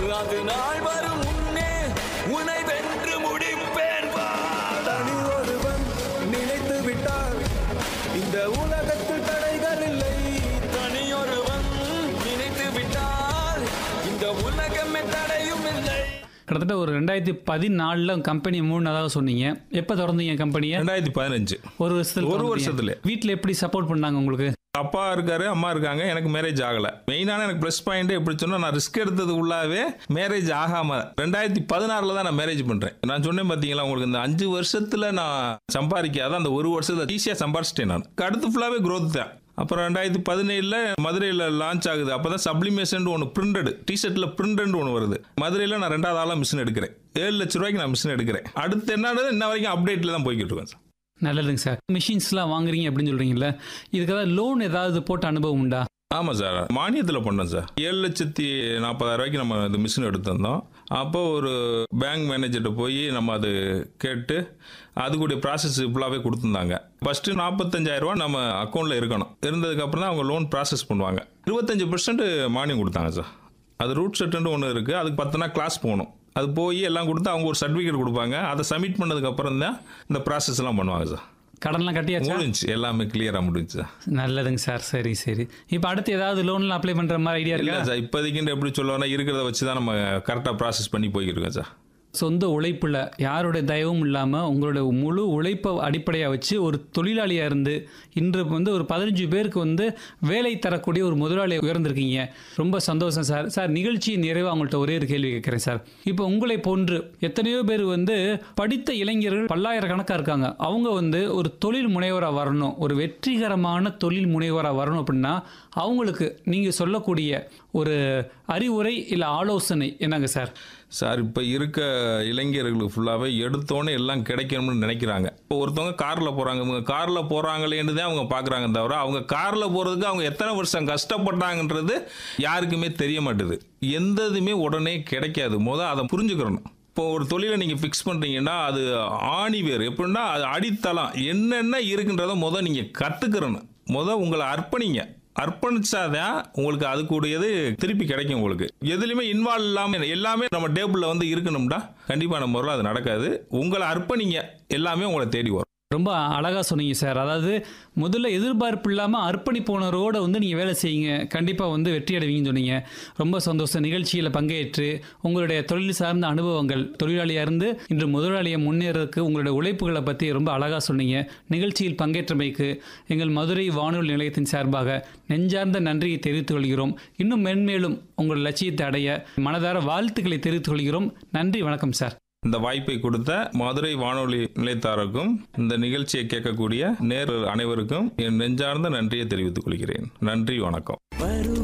அது நாள் வரும் முன்னே உன்னை வென்று முடிப்பேன் வாடா. தனி ஒருவன் நினைத்து விட்டார் இந்த உலகத்தில் தடைகள் இல்லை தனியொருவன் நினைத்து விட்டால் இந்த உலகமே தடையும் இல்லை கிட்டத்தட்ட ஒரு ரெண்டாயிரத்தி பதினாலில் கம்பெனி மூணுனதாக சொன்னீங்க எப்போ திறந்தீங்க கம்பெனியை ரெண்டாயிரத்தி பதினஞ்சு ஒரு வருஷத்துல ஒரு திறந்தீங்க. வருஷத்துல. வீட்டில் எப்படி சப்போர்ட் பண்ணாங்க உங்களுக்கு அப்பா இருக்காரு அம்மா இருக்காங்க எனக்கு மேரேஜ் ஆகல மெயினான எனக்கு ப்ளஸ் பாயிண்ட் எப்படி சொன்னா நான் ரிஸ்க் எடுத்தது உள்ளாவே மேரேஜ் ஆகாம ரெண்டாயிரத்தி பதினாறுல தான் நான் மேரேஜ் பண்றேன் நான் சொன்னேன் பாத்தீங்களா உங்களுக்கு இந்த அஞ்சு வருஷத்துல நான் சம்பாதிக்காத அந்த ஒரு வருஷத்துல ஈஸியா சம்பாரிச்சிட்டேன் நான் அடுத்து ஃபுல்லாவே growth தான் அப்புறம் ரெண்டாயிரத்தி பதினேழுல மதுரையில் லான்ச் ஆகுது அப்பதான் சப்ளிமேஷன் ஒன்று பிரிண்டட் டிஷர்ட்ல பிரிண்டட் ஒன்று வருது மதுரையில் நான் ரெண்டாவது ஆளாக மிஷின் எடுக்கிறேன் ஏழு லட்ச ரூபாய்க்கு நான் மிஷின் எடுக்கிறேன் அடுத்து என்னன்னு இன்ன வரைக்கும் அப்டேட்ல தான் போய்கிட்டு இருக்கேன் சார் நல்லதுங்க சார் மிஷின்ஸ்லாம் வாங்குறீங்க அப்படின்னு சொல்கிறீங்கல்ல இதுக்காக லோன் ஏதாவது போட்ட அனுபவம் உண்டா ஆமாம் சார் மானியத்தில் பண்ணோம் சார் ஏழு லட்சத்தி நாற்பதாயிரம் ரூபாய்க்கு நம்ம இந்த மிஷின் எடுத்திருந்தோம் அப்போ ஒரு பேங்க் மேனேஜர்கிட்ட போய் நம்ம அது கேட்டு அதுக்குடைய ப்ராசஸ் ஃபுல்லாகவே கொடுத்துருந்தாங்க ஃபஸ்ட்டு நாற்பத்தஞ்சாயிரம் ரூபா நம்ம அக்கௌண்ட்டில் இருக்கணும் இருந்ததுக்கப்புறம் தான் அவங்க லோன் ப்ராசஸ் பண்ணுவாங்க இருபத்தஞ்சு பர்சன்ட் மானியம் கொடுத்தாங்க சார் அது ரூட் செட்டுன்னு ஒன்று இருக்குது அதுக்கு பத்து நாள் கிளாஸ் போகணும் அது போய் எல்லாம் கொடுத்து அவங்க ஒரு சர்டிஃபிகேட் கொடுப்பாங்க அதை சப்மிட் பண்ணதுக்கப்புறம் தான் இந்த ப்ராசஸ் எல்லாம் பண்ணுவாங்க சார் கடன்லாம் கட்டியாச்சா முடிஞ்சுச்சு எல்லாமே கிளியராக முடிஞ்சுச்சு சார் நல்லதுங்க சார் சரி சரி இப்போ அடுத்து ஏதாவது லோன்லாம் அப்ளை பண்ணுற மாதிரி ஐடியா இல்லை இருக்கா சார் இப்போதைக்கு எப்படி சொல்லுவாங்கன்னா இருக்கிறத வச்சு தான் நம்ம கரெக்டாக ப்ராசஸ் பண்ணி போய்கிட்டு இருக்கோம் சார் சொந்த உழைப்பில் யாருடைய தயவும் இல்லாமல் உங்களுடைய முழு உழைப்பை அடிப்படையாக வச்சு ஒரு தொழிலாளியாக இருந்து இன்று வந்து ஒரு பதினஞ்சு பேருக்கு வந்து வேலை தரக்கூடிய ஒரு முதலாளியை உயர்ந்திருக்கீங்க ரொம்ப சந்தோஷம் சார் சார் நிகழ்ச்சி நிறைவாக அவங்கள்ட்ட ஒரே ஒரு கேள்வி கேட்குறேன் சார் இப்போ உங்களை போன்று எத்தனையோ பேர் வந்து படித்த இளைஞர்கள் பல்லாயிரக்கணக்காக இருக்காங்க அவங்க வந்து ஒரு தொழில் முனைவராக வரணும் ஒரு வெற்றிகரமான தொழில் முனைவராக வரணும் அப்படின்னா அவங்களுக்கு நீங்கள் சொல்லக்கூடிய ஒரு அறிவுரை இல்லை ஆலோசனை என்னங்க சார் சார் இப்போ இருக்க இளைஞர்களுக்கு ஃபுல்லாகவே எடுத்தோன்னே எல்லாம் கிடைக்கணும்னு நினைக்கிறாங்க இப்போ ஒருத்தவங்க காரில் போகிறாங்க இவங்க காரில் போகிறாங்களேன்னு தான் அவங்க பார்க்குறாங்க தவிர அவங்க காரில் போகிறதுக்கு அவங்க எத்தனை வருஷம் கஷ்டப்பட்டாங்கன்றது யாருக்குமே தெரிய மாட்டுது எந்த இதுவுமே உடனே கிடைக்காது முதல் அதை புரிஞ்சுக்கிறணும் இப்போ ஒரு தொழிலை நீங்கள் ஃபிக்ஸ் பண்ணுறீங்கன்னா அது ஆணி வேறு எப்படின்னா அது அடித்தளம் என்னென்ன இருக்குன்றதை முதல் நீங்கள் கற்றுக்கிறணும் முதல் உங்களை அர்ப்பணிங்க அர்ப்பணிச்சாதான் உங்களுக்கு அதுக்குடையது திருப்பி கிடைக்கும் உங்களுக்கு எதுலையுமே இன்வால்வ் இல்லாம எல்லாமே நம்ம டேபிள்ல வந்து இருக்கணும்டா கண்டிப்பா நம்ம முறையில் அது நடக்காது உங்களை அர்ப்பணிங்க எல்லாமே உங்களை தேடி வரும் ரொம்ப அழகாக சொன்னீங்க சார் அதாவது முதல்ல எதிர்பார்ப்பு இல்லாமல் அர்ப்பணிப்புணர்வோடு வந்து நீங்கள் வேலை செய்யுங்க கண்டிப்பாக வந்து வெற்றி அடைவீங்கன்னு சொன்னீங்க ரொம்ப சந்தோஷம் நிகழ்ச்சியில் பங்கேற்று உங்களுடைய தொழில் சார்ந்த அனுபவங்கள் தொழிலாளியாக இருந்து இன்று முதலாளியை முன்னேறதுக்கு உங்களுடைய உழைப்புகளை பற்றி ரொம்ப அழகாக சொன்னீங்க நிகழ்ச்சியில் பங்கேற்றமைக்கு எங்கள் மதுரை வானொலி நிலையத்தின் சார்பாக நெஞ்சார்ந்த நன்றியை தெரிவித்துக் கொள்கிறோம் இன்னும் மென்மேலும் உங்கள் லட்சியத்தை அடைய மனதார வாழ்த்துக்களை தெரிவித்துக் கொள்கிறோம் நன்றி வணக்கம் சார் இந்த வாய்ப்பை கொடுத்த மதுரை வானொலி நிலையத்தாருக்கும் இந்த நிகழ்ச்சியை கேட்கக்கூடிய நேர் அனைவருக்கும் என் நெஞ்சார்ந்த நன்றியை தெரிவித்துக் கொள்கிறேன் நன்றி வணக்கம்